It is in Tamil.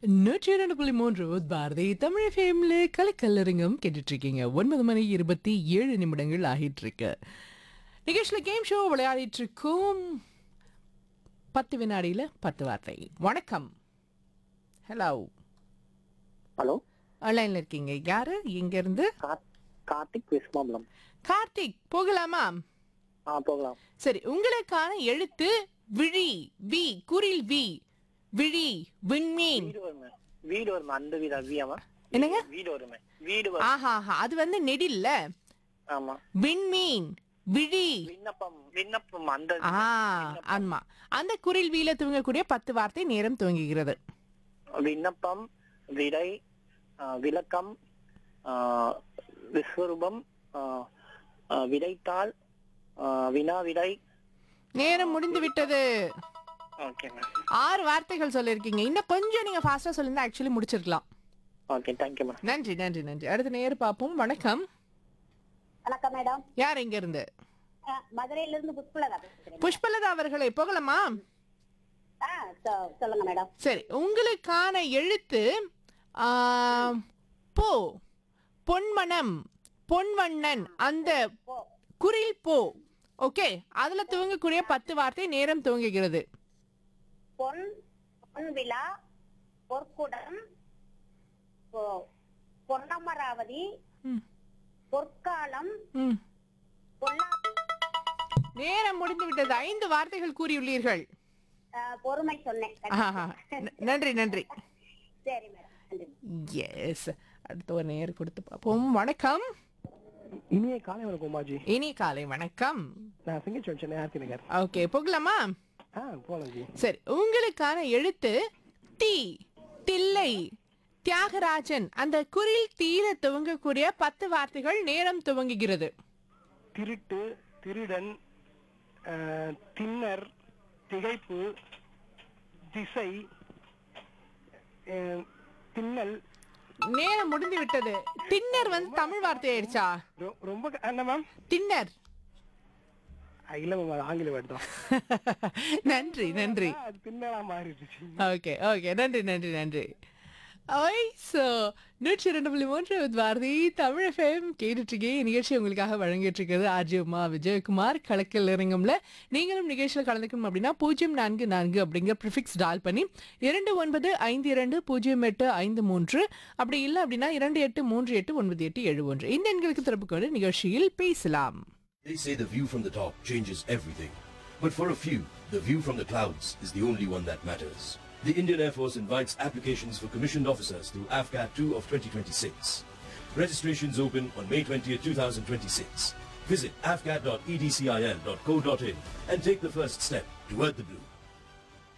நூற்றி இரண்டு புள்ளி மூன்று பாரதி தமிழ் ஃபேம்ல கலைக்கல்லறிங்கம் கேட்டுட்டு இருக்கீங்க ஒன்பது மணி இருபத்தி ஏழு நிமிடங்கள் ஆகிட்டு இருக்கு நிகழ்ச்சியில் கேம் ஷோ விளையாடிட்டு இருக்கோம் பத்து வினாடியில் பத்து வார்த்தை வணக்கம் ஹலோ ஹலோ ஆன்லைனில் இருக்கீங்க யாரு இங்க இருந்து கார்த் கார்த்திக் விஸ்மாபலம் கார்த்திக் போகலாமா ஆ போகலாம் சரி உங்களுக்கான எழுத்து விழி வி குரில் வி விழி விண்மீன் வீடு வருமே வீடு வருமே அந்த வீடு அவ்வியாமா என்னங்க வீடு வருமே வீடு வரும் ஆஹா ஆஹா அது வந்து நெடில்ல ஆமா விண்மீன் விழி விண்ணப்பம் விண்ணப்பம் அந்த ஆ ஆமா அந்த குரில் வீல துவங்கக்கூடிய பத்து வார்த்தை நேரம் துவங்குகிறது விண்ணப்பம் விடை ஆ, விளக்கம் ஆ, விஸ்வரூபம் ஆ, ஆ, விடைத்தாள் ஆ, வினா விடை நேரம் முடிந்து விட்டது ஓகே மேம் ஆறு வார்த்தைகள் சொல்லியிருக்கீங்க இன்னும் கொஞ்சம் நீங்க ஃபாஸ்டா சொல்லிருந்தா ஆக்சுவலி முடிச்சிருக்கலாம் ஓகே தேங்க்யூ மேம் நன்றி நன்றி நன்றி அடுத்த நேர் பார்ப்போம் வணக்கம் வணக்கம் மேடம் யார் இங்க இருந்து அஹ், மதுரையில இருந்து புஷ்பலதா பேசுறேன் புஷ்பலதா அவர்களே போகலாமா ஆ சொ- சொல்லுங்க மேடம் சரி உங்களுக்கான எழுத்து ஆம், போ பொன்மணம் பொன்வண்ணன் அந்த குரில் போ ஓகே அதுல துவங்கக்கூடிய பத்து வார்த்தை நேரம் துவங்குகிறது பொன் பொன் விழா பொற்குடம் பொ- பொன்னமராவதி ம், பொற்காலம் ம். பொன்னா நேரம் முடிந்து விட்டது ஐந்து வார்த்தைகள் கூறியுள்ளீர்கள் அஹ், பொறுமை சொன்னேன் ஆஹா. ந- நன்றி நன்றி சரி மேடம் நன்றி எஸ் அடுத்த ஒரு நேர் கொடுத்து பார்ப்போம் வணக்கம் இனிய காலை வணக்கம் உமாஜி இனி காலை வணக்கம் நான் சிங்கச்சோன் சென்னை ஆர்த்தி நகர் ஓகே போகலாமா ஆ போலாம் ஜி சரி உங்களுக்கான எழுத்து டி தில்லை தியாகராஜன் அந்த குரில் தீர துவங்கக்கூடிய பத்து வார்த்தைகள் நேரம் துவங்குகிறது திருட்டு திருடன் ஆ, திண்ணர் திகைப்பு திசை ஆ, திண்ணல் நேரம் முடிந்து விட்டது தின்னர் வந்து தமிழ் வார்த்தை ஆயிடுச்சா ரொ- ரொம்ப க- என்ன மேம் தின்னர் ஆ, இல்ல மேம் அது ஆங்கில வேர்டு தான் நன்றி நன்றி ஆ, அது திண்ணலா மாறிடுச்சு ஓகே ஓகே நன்றி நன்றி நன்றி ஓய் ஸோ நூற்றி இரண்டு புள்ளி மூன்று with பாரதி தமிழ் எஃப்எம் கேட்டுட்ருக்கேன் நிகழ்ச்சி உங்களுக்காக வழங்கிட்டு இருக்கிறது ஆர்ஜி உமா விஜயகுமார் கலக்கல் இறங்கும்ல நீங்களும் நிகழ்ச்சியில் கலந்துக்கணும் அப்படின்னா பூஜ்ஜியம் நான்கு நான்கு அப்படிங்கிற ப்ரிஃபிக்ஸ் டால் பண்ணி இரண்டு ஒன்பது ஐந்து இரண்டு பூஜ்ஜியம் எட்டு ஐந்து மூன்று அப்படி இல்லை அப்படின்னா இரண்டு எட்டு மூன்று எட்டு ஒன்பது எட்டு ஏழு ஒன்று இந்த எண்களுக்கு திறப்பு கொண்டு நிகழ்ச்சியில் பேசலாம் They say the view from the top changes everything. But for a few, the view from the clouds is the only one that matters. The Indian Air Force invites applications for commissioned officers through AFCAT 2 of 2026. Registrations open on May 20th, 2026. Visit afcat.edcil.co.in and take the first step toward the blue.